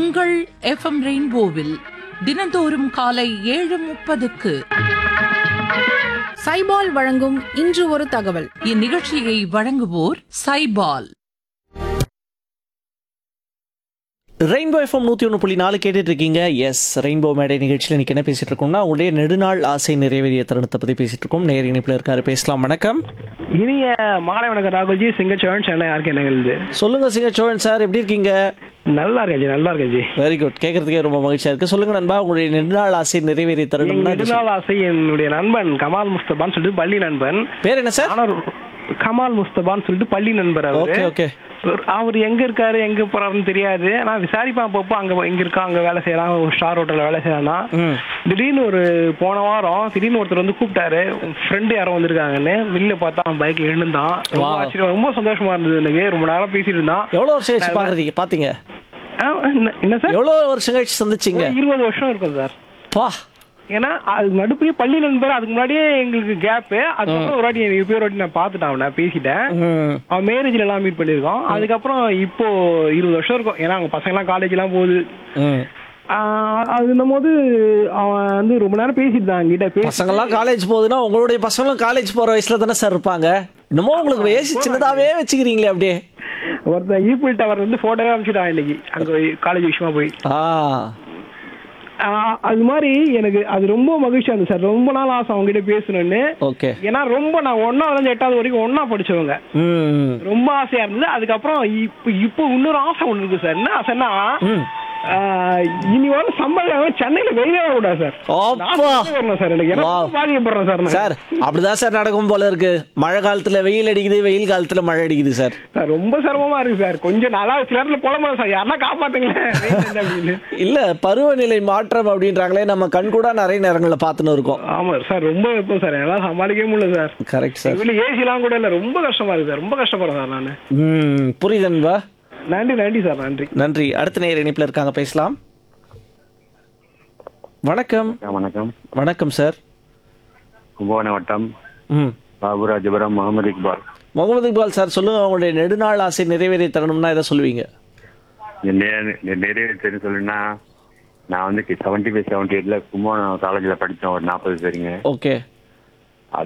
உங்கள் எஃப்எம் ரெயின்போவில் தினந்தோறும் காலை ஏழு முப்பதுக்கு சைபால் வழங்கும் இன்று ஒரு தகவல் இந்நிகழ்ச்சியை வழங்குவோர் சைபால் ரெயின்போ எஃப்எம் நூற்றி ஒன்று புள்ளி நாலு கேட்டுட்டு இருக்கீங்க எஸ் ரெயின்போ மேடை நிகழ்ச்சியில் இன்னைக்கு என்ன பேசிட்டு இருக்கோம்னா உங்களுடைய நெடுநாள் ஆசை நிறைவேறிய தருணத்தை பற்றி பேசிட்டு இருக்கோம் நேர் இணைப்பில் இருக்காரு பேசலாம் வணக்கம் இனிய மாலை வணக்கம் ராகுல்ஜி சிங்கச்சோழன் சென்னை யாருக்கு என்ன எழுது சொல்லுங்க சிங்க சோழன் சார் எப்படி இருக்கீங்க நல்லா இருக்கேன் ஜி நல்லா இருக்கேன் ஜி வெரி குட் கேட்கறதுக்கே ரொம்ப மகிழ்ச்சியா இருக்கு சொல்லுங்க நண்பா உங்களுடைய நெடுநாள் ஆசை நிறைவேறிய எங்க தருணம்னா இது நெடுநாள் ஆசை என்னுடைய நண்பன் கமால் முஸ்தபான்னு சொல்லிட்டு பள்ளி நண்பன் பேர் என்ன சார் ஆனா கமால் முஸ்தபான்னு சொல்லிட்டு பள்ளி நண்பர் அவரு ஓகே ஓகே அவர் எங்க இருக்காரு எங்க போறாருன்னு தெரியாது நான் விசாரிப்பேன் அப்பப்போ அங்க எங்க இருக்கா அங்க வேலை செய்யலாம் ஒரு ஸ்டார் ஹோட்டல்ல வேலை செய்யலாம்னா ம் திடீர்னு ஒரு போன வாரம் திடீர்னு ஒருத்தர் வந்து கூப்பிட்டாரு ஃப்ரெண்டு யாரோ வந்திருக்காங்கன்னு வெளில பார்த்தா அவன் பைக்ல எழுந்தான் ரொம்ப Wow. ஆச்சரியம் ரொம்ப சந்தோஷமா இருந்தது எனக்கு ரொம்ப நேரம் பேசிட்டு இருந்தான் எவ்வளோ வருஷம் கழிச்சு பார்க்குறீங்க பார்த்தீங்க ஆ, என்ன- என்ன சார் எவ்வளோ வருஷம் கழிச்சு சந்திச்சிங்க ஒரு இருபது வருஷம் இருக்கும் சார் பா ஏன்னா அது நடுப்புலயே பள்ளி நண்பர் அதுக்கு முன்னாடியே எங்களுக்கு கேப்பு அதுக்கப்புறம் ஒரு வாட்டி எனக்கு ஒரு வாட்டி நான் பார்த்துட்டேன் அவனை பேசிட்டேன் ம் அவன் மேரேஜ்ல எல்லாம் மீட் பண்ணியிருக்கோம் அதுக்கப்புறம் இப்போ இருபது வருஷம் இருக்கும் ஏன்னா அவங்க பசங்க எல்லாம் காலேஜ் எல்லாம் போகுது ம் ஆஹ் அது போது அவன் வந்து ரொம்ப நேரம் பேசிட்டு இருந்தான் என்கிட்ட பேசி பசங்கள்லாம் காலேஜ் போகுதுன்னா உங்களுடைய பசங்களும் காலேஜ் போகிற வயசுல தானே சார் இருப்பாங்க இன்னமும் உங்களுக்கு வயசு சின்னதாவே வச்சுக்கிறீங்களே அப்படியே ஒருத்தன் ஈபிள் டவர் வந்து போட்டோவே அனுப்பிச்சிட்டான் இன்னைக்கு அங்க காலேஜ் விஷயமா போய் ஆ ஆஹ் அது மாதிரி எனக்கு அது ரொம்ப மகிழ்ச்சியா இருந்துச்சு சார் ரொம்ப நாள் ஆசை அவங்க கிட்ட பேசணும்னு ஓகே ஏன்னா ரொம்ப நான் ஒன்னாவதுல இருந்து எட்டாவது வரைக்கும் ஒன்னா படிச்சவங்க ம் ரொம்ப ஆசையா இருந்தது அதுக்கப்புறம் இப்போ இப்போ இன்னொரு ஆசை ஒண்ணு இருக்கு சார் என்ன ஆசைன்னா ம். ஆஹ் இனி வர சம்பளம் சென்னையில வெளியே கூடாது சார் அப்பா. நான் வரணும் சார் எனக்கு Wow. எனக்கு பாதிக்கப்படுறேன் சார் நான். சார் அப்படிதான் சார் நடக்கும் போல இருக்கு மழை காலத்துல வெயில் அடிக்குது வெயில் காலத்துல மழை அடிக்குது சார் சார் ரொம்ப சிரமமா இருக்கு சார் கொஞ்சம் நாளா சில நேரத்துல புலம்புற சார் யாருன்னா காப்பாத்துங்களேன் வெயில் இல்லை அப்படின்னு இல்ல பருவநிலை மாற்றம் அப்படின்றாங்களே நம்ம கண் கூட நிறைய நேரங்கள்ல பார்த்துன்னு இருக்கோம் ஆமா சார் ரொம்ப வெப்பம் சார் எல்லாம் சமாளிக்கவே முடியல சார் கரெக்ட் சார் வீட்டுல ஏசி எல்லாம் கூட இல்ல ரொம்ப கஷ்டமா இருக்கு சார் ரொம்ப கஷ்டப்படுறேன் சார் நானு ம் புரியுதுன்பா நன்றி நன்றி சார் நன்றி நன்றி அடுத்த நேர இணைப்பில் இருக்காங்க பேசலாம் வணக்கம் வணக்கம், வணக்கம் வணக்கம் சார் கும்பகோணம் வட்டம் ம் பாபுராஜபுரம் முகமது இக்பால் முகமது இக்பால் சார் சொல்லுங்க உங்களுடைய நெடுநாள் ஆசை நிறைவேறிய தரணும்னா எதை சொல்லுவீங்க என் நே- என் நிறைவேற்று சொல்லுன்னா நான் வந்து செவன்டி ஃபைவ் செவன்டி எயிட்ல கும்பகோணம் காலேஜில் படித்தேன் ஒரு நாற்பது பேருங்க ஓகே